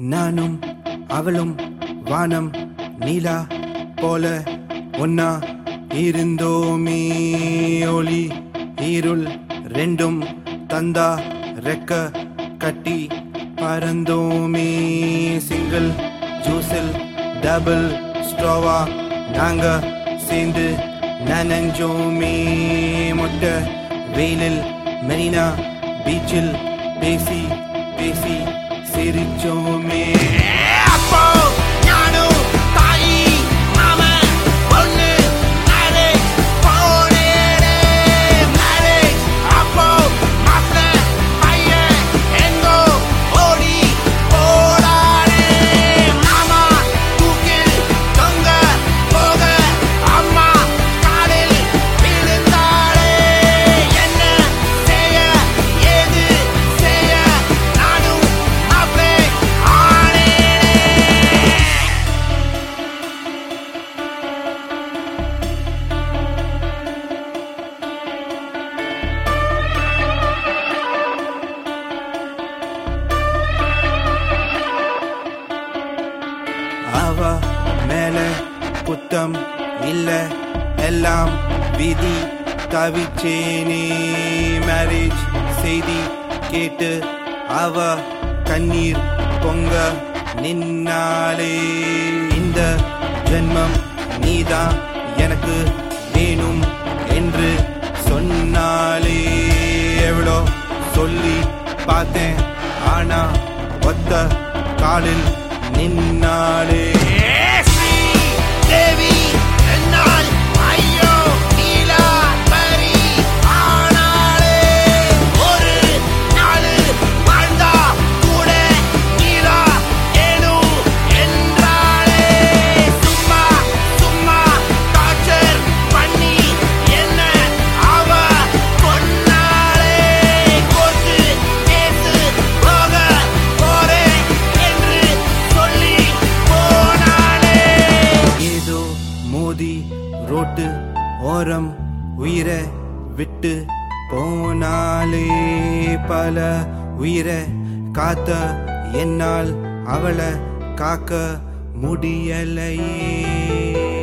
நானும் அவளும் வானம் நீலா போல ஒன்னா இருந்தோமே ஒளி இருள் ரெண்டும் தந்தா ரெக்க கட்டி பறந்தோமே சிங்கிள் ஜூஸில் டபுள் ஸ்ட்ரோவா நாங்க சேர்ந்து நனஞ்சோமே மொட்டை வெயிலில் மெரினா பீச்சில் பேசி பேசி சிரிச்சோமே அப்போ நானும் தாயி மாமன் பொண்ணு மேரேஜ் போனேனே மேரேஜ் அப்போ மாப்பிள பையன் எங்கோ ஓடி போறானே மாமா தூக்கில் தொங்க போக அம்மா காலில் விழுந்தாளே என்ன செய்ய ஏது செய்ய நானும் மாப்பிளை ஆனேனே அவ மேல குத்தம் இல்ல எல்லாம் விதி தவிச்சேனே மேரேஜ் செய்தி கேட்டு அவ கண்ணீர் பொங்க நின்னாலே இந்த ஜென்மம் நீதான் எனக்கு வேணும் என்று சொன்னாலே எவ்வளோ சொல்லி பார்த்தேன் ஆனா ஒத்த காலில் நின்னாலே ஸ்ரீ தேவி என்னால் ஐயோ நீலாம்பரி ஆனாளே ஒரு நாள் வாழ்ந்தா கூட நீலா ஏனும் என்றாளே சும்மா சும்மா டார்ச்சர் பண்ணி என்ன அவ கொன்னாளே கோர்ட்டு கேசு போக போறேன் என்று சொல்லி போனாளே ஏதோ மோதி ரோட்டு ஓரம் உயிரை விட்டு போனாலே பல உயிரை காத்த என்னால் அவளை காக்க முடியலையே